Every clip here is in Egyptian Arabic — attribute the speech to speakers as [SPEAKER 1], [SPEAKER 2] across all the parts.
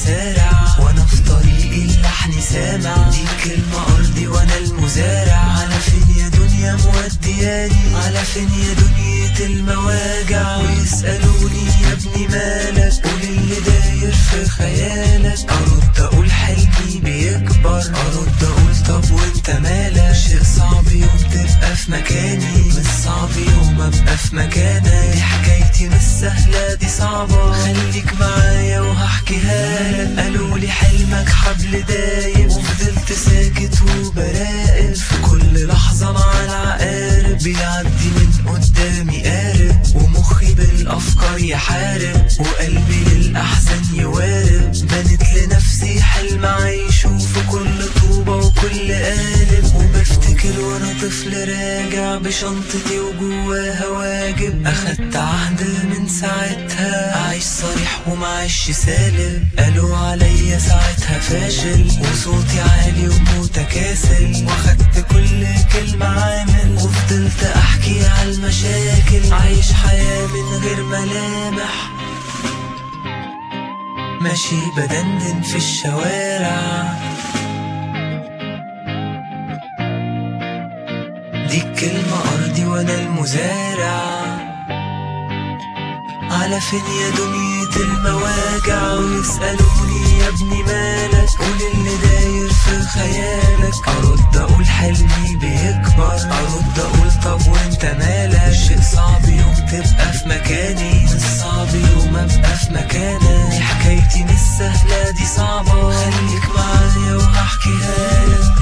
[SPEAKER 1] سارع وانا في طريقي اللحن سامع دي كلمة ارضي وانا المزارع على فين يا دنيا مودياني على فين يا دنيا المواجع ويسألوني يا ابني مالك قول اللي داير في خيالك ارد اقول حلمي بيكبر ارد اقول طب وانت مالك شيء صعب يوم تبقى في مكاني مش صعب يوم ابقى في مكانك دي حكايتي مش سهلة دي صعبة خليك معايا وهحكيها لك قالوا لي حلمك حبل دايب وفضلت ساكت وبراقب في كل لحظة مع العقارب بيعدي من قدامي قارب ومخي بالأفكار يحارب وقلبي للأحزان يوارب بنت لنفسي حلم عايشه في كل طوبة وكل قالب وبفتكر وانا طفل راجع بشنطتي وجواها واجب اخدت عهد من ساعتها اعيش صريح ومعيش سالب قالوا عليا ساعتها فاشل وصوتي عالي ومتكاسل واخدت كل كلمة عامل وفضلت احكي على المشاكل عايش حياة من غير ملامح ماشي بدندن في الشوارع دي الكلمة أرضي وأنا المزارع على فين يا دنيا المواجع ويسألوني يا ابني مالك قول اللي داير في خيالك أرد أقول حلمي بيكبر أرد أقول طب وانت مالك شيء صعب يوم تبقى في مكاني مش صعب يوم أبقى في مكانك دي حكايتي مش سهلة دي صعبة خليك معايا وهحكيها لك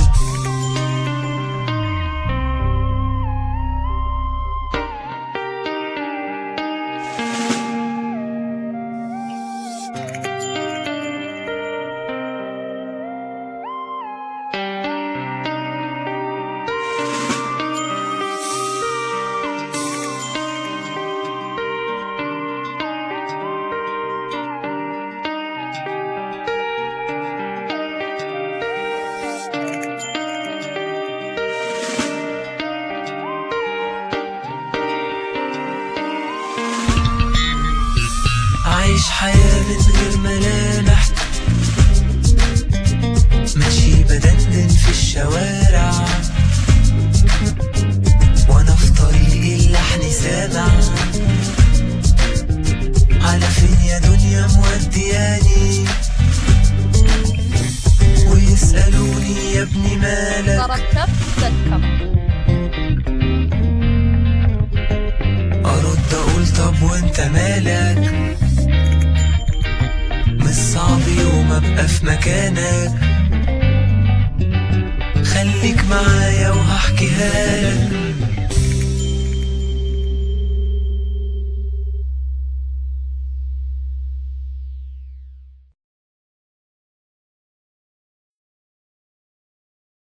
[SPEAKER 1] عايش حياة من غير ملامح ماشي بدندن في الشوارع وانا في طريقي اللحن سامع على فين يا دنيا مودياني ويسألوني يا ابني مالك
[SPEAKER 2] ضربت تذكر
[SPEAKER 1] ارد اقول طب وانت مالك مش صعب يوم ابقى في مكانك خليك معايا وهحكيها لك